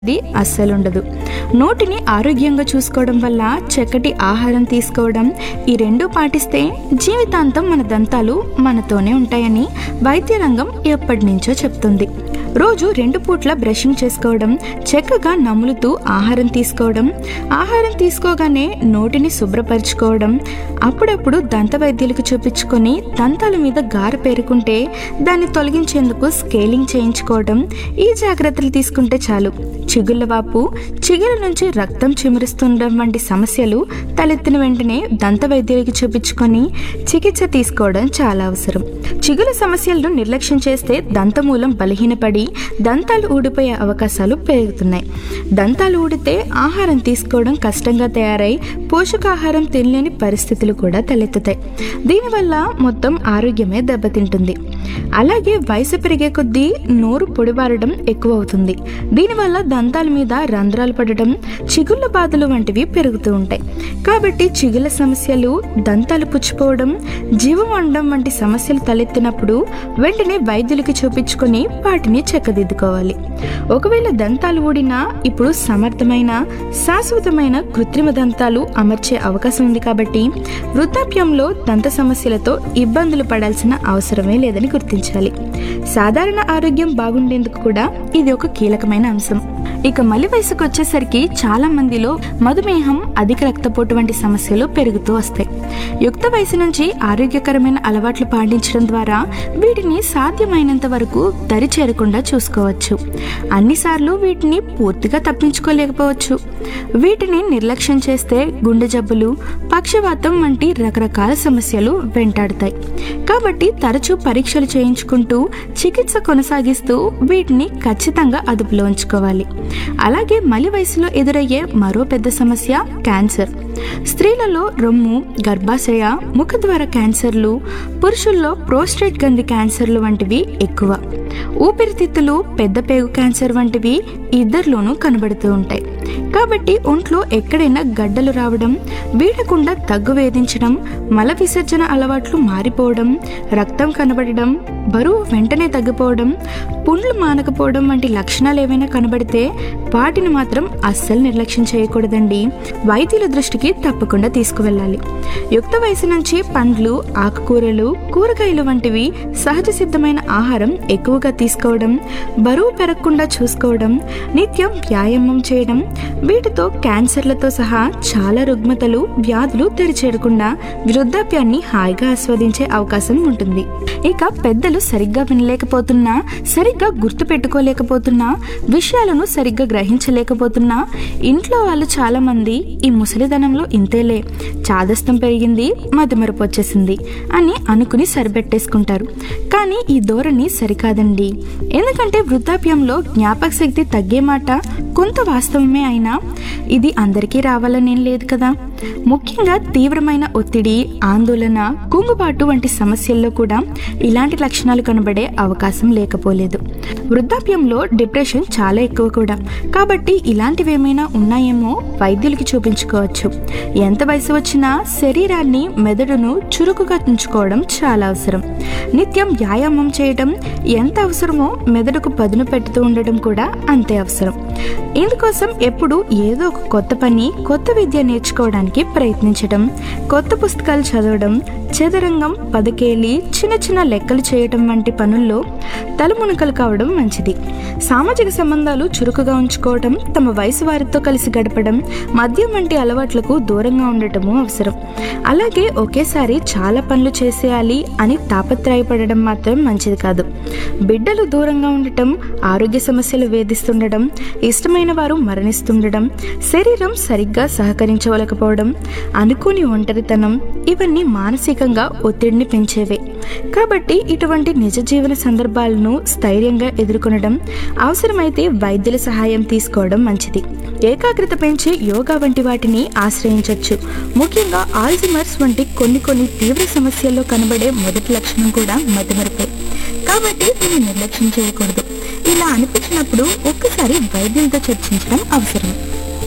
ఇది అస్సలుండదు నోటిని ఆరోగ్యంగా చూసుకోవడం వల్ల చక్కటి ఆహారం తీసుకోవడం ఈ రెండు పాటిస్తే జీవితాంతం మన దంతాలు మనతోనే ఉంటాయని వైద్య రంగం ఎప్పటి నుంచో చెప్తుంది రోజు రెండు పూట్ల బ్రషింగ్ చేసుకోవడం చక్కగా నములుతూ ఆహారం తీసుకోవడం ఆహారం తీసుకోగానే నోటిని శుభ్రపరచుకోవడం అప్పుడప్పుడు దంత వైద్యులకు చూపించుకొని దంతాల మీద గార పేరుకుంటే దాన్ని తొలగించేందుకు స్కేలింగ్ చేయించుకోవడం ఈ జాగ్రత్తలు తీసుకుంటే చాలు చిగుళ్ళ వాపు చిగుల నుంచి రక్తం చిమురుస్తుండడం వంటి సమస్యలు తలెత్తిన వెంటనే దంత వైద్యుడికి చూపించుకొని చికిత్స తీసుకోవడం చాలా అవసరం చిగుల సమస్యలను నిర్లక్ష్యం చేస్తే దంతమూలం బలహీనపడి దంతాలు ఊడిపోయే అవకాశాలు పెరుగుతున్నాయి దంతాలు ఊడితే ఆహారం తీసుకోవడం కష్టంగా తయారై పోషకాహారం తినలేని పరిస్థితులు కూడా తలెత్తుతాయి దీనివల్ల మొత్తం ఆరోగ్యమే దెబ్బతింటుంది అలాగే వయసు పెరిగే కొద్దీ నోరు పొడిబారడం ఎక్కువ అవుతుంది దీనివల్ల దంతాల మీద రంధ్రాలు పడడం చిగుళ్ళ బాధలు వంటివి పెరుగుతూ ఉంటాయి కాబట్టి చిగుళ్ళ సమస్యలు దంతాలు పుచ్చిపోవడం జీవం వండడం వంటి సమస్యలు తలెత్తినప్పుడు వెంటనే వైద్యులకి చూపించుకొని వాటిని చక్కదిద్దుకోవాలి ఒకవేళ దంతాలు ఊడినా ఇప్పుడు సమర్థమైన శాశ్వతమైన కృత్రిమ దంతాలు అమర్చే అవకాశం ఉంది కాబట్టి వృద్ధాప్యంలో దంత సమస్యలతో ఇబ్బందులు పడాల్సిన అవసరమే లేదని గుర్తించాలి సాధారణ ఆరోగ్యం బాగుండేందుకు కూడా ఇది ఒక కీలకమైన అంశం ఇక మలి వయసుకు వచ్చేసరికి చాలా మందిలో మధుమేహం అధిక రక్తపోటు వంటి సమస్యలు పెరుగుతూ వస్తాయి యుక్త వయసు నుంచి ఆరోగ్యకరమైన అలవాట్లు పాటించడం ద్వారా వీటిని సాధ్యమైనంత వరకు దరి చేరకుండా చూసుకోవచ్చు అన్నిసార్లు వీటిని పూర్తిగా తప్పించుకోలేకపోవచ్చు వీటిని నిర్లక్ష్యం చేస్తే గుండె జబ్బులు పక్షవాతం వంటి రకరకాల సమస్యలు వెంటాడుతాయి కాబట్టి తరచూ పరీక్షలు చేయించుకుంటూ చికిత్స కొనసాగిస్తూ వీటిని ఖచ్చితంగా అదుపులో ఉంచుకోవాలి అలాగే మలి వయసులో ఎదురయ్యే మరో పెద్ద సమస్య క్యాన్సర్ స్త్రీలలో రొమ్ము గర్భాశయ ముఖద్వార క్యాన్సర్లు పురుషుల్లో ప్రోస్టేట్ గంది క్యాన్సర్లు వంటివి ఎక్కువ ఊపిరితిత్తులు పెద్ద పేగు క్యాన్సర్ వంటివి ఇద్దరిలోనూ కనబడుతూ ఉంటాయి కాబట్టి ఒంట్లో ఎక్కడైనా గడ్డలు రావడం వీడకుండా దగ్గు వేధించడం మల విసర్జన అలవాట్లు మారిపోవడం రక్తం కనబడడం బరువు వెంటనే తగ్గిపోవడం పుండ్లు మానకపోవడం వంటి లక్షణాలు ఏవైనా కనబడితే వాటిని మాత్రం అస్సలు నిర్లక్ష్యం చేయకూడదండి వైద్యుల దృష్టికి తప్పకుండా తీసుకువెళ్ళాలి యుక్త వయసు నుంచి పండ్లు ఆకుకూరలు కూరగాయలు వంటివి సహజ సిద్ధమైన ఆహారం ఎక్కువగా తీసుకోవడం బరువు పెరగకుండా చూసుకోవడం నిత్యం వ్యాయామం చేయడం వీటితో క్యాన్సర్లతో సహా చాలా రుగ్మతలు వ్యాధులు తెరిచేరకుండా వృద్ధాప్యాన్ని హాయిగా ఆస్వాదించే అవకాశం ఉంటుంది ఇక పెద్దలు సరిగ్గా వినలేకపోతున్నా సరిగ్గా గుర్తు పెట్టుకోలేకపోతున్నా విషయాలను సరిగ్గా గ్రహించలేకపోతున్నా ఇంట్లో వాళ్ళు చాలా మంది ఈ ముసలిదనంలో ఇంతేలే చాదస్తం పెరిగింది మతిమరుపు వచ్చేసింది అని అనుకుని సరిపెట్టేసుకుంటారు కానీ ఈ ధోరణి సరికాదండి ఎందుకంటే వృద్ధాప్యంలో జ్ఞాపక శక్తి తగ్గే మాట కొంత వాస్తవమే అయినా ఇది అందరికీ రావాలనేం లేదు కదా ముఖ్యంగా తీవ్రమైన ఒత్తిడి ఆందోళన కుంగుబాటు వంటి సమస్యల్లో కూడా ఇలాంటి లక్షణాలు కనబడే అవకాశం లేకపోలేదు వృద్ధాప్యంలో డిప్రెషన్ చాలా ఎక్కువ కూడా కాబట్టి ఇలాంటివి ఏమైనా ఉన్నాయేమో వైద్యులకి చూపించుకోవచ్చు ఎంత వయసు వచ్చినా శరీరాన్ని మెదడును చురుకుగా ఉంచుకోవడం చాలా అవసరం నిత్యం వ్యాయామం చేయడం ఎంత అవసరమో మెదడుకు పదును పెడుతూ ఉండడం కూడా అంతే అవసరం ఇందుకోసం ఎప్పుడు ఏదో ఒక కొత్త పని కొత్త విద్య నేర్చుకోవడానికి ప్రయత్నించడం కొత్త పుస్తకాలు చదవడం చదరంగం పదకేలి చిన్న చిన్న లెక్కలు చేయటం వంటి పనుల్లో తలమునకలు కావడం మంచిది సామాజిక సంబంధాలు చురుకుగా ఉంచుకోవడం తమ వయసు వారితో కలిసి గడపడం మద్యం వంటి అలవాట్లకు దూరంగా ఉండటము అవసరం అలాగే ఒకేసారి చాలా పనులు చేసేయాలి అని తాపత్రయపడడం మాత్రం మంచిది కాదు బిడ్డలు దూరంగా ఉండటం ఆరోగ్య సమస్యలు వేధిస్తుండడం ఇష్టమైన వారు మరణిస్తుండడం శరీరం సరిగ్గా సహకరించవలకపోవడం అనుకోని ఒంటరితనం ఇవన్నీ మానసికంగా ఒత్తిడిని పెంచేవే కాబట్టి ఇటువంటి నిజ జీవన సందర్భాలను స్థైర్యంగా ఎదుర్కొనడం అవసరమైతే వైద్యుల సహాయం తీసుకోవడం మంచిది ఏకాగ్రత పెంచే యోగా వంటి వాటిని ఆశ్రయించవచ్చు ముఖ్యంగా ఆల్జిమర్స్ వంటి కొన్ని కొన్ని తీవ్ర సమస్యల్లో కనబడే మొదటి లక్షణం కూడా మతిమరుపే కాబట్టి దీన్ని నిర్లక్ష్యం చేయకూడదు ఇలా అనిపించినప్పుడు ఒక్కసారి వైద్యులతో చర్చించడం అవసరం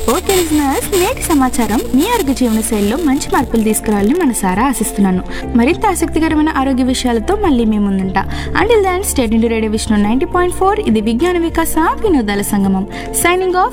ఓకే లిజనర్స్ నేటి సమాచారం మీ ఆరోగ్య జీవన శైలిలో మంచి మార్పులు తీసుకురావాలని మనసారా ఆశిస్తున్నాను మరింత ఆసక్తికరమైన ఆరోగ్య విషయాలతో మళ్ళీ మీ ముందుంటా అంటిల్ దాన్ స్టేట్ ఇండి radio Vishnu ninety point four ఇది విజ్ఞాన వికాస వినోదాల సంగమం సైనింగ్ ఆఫ్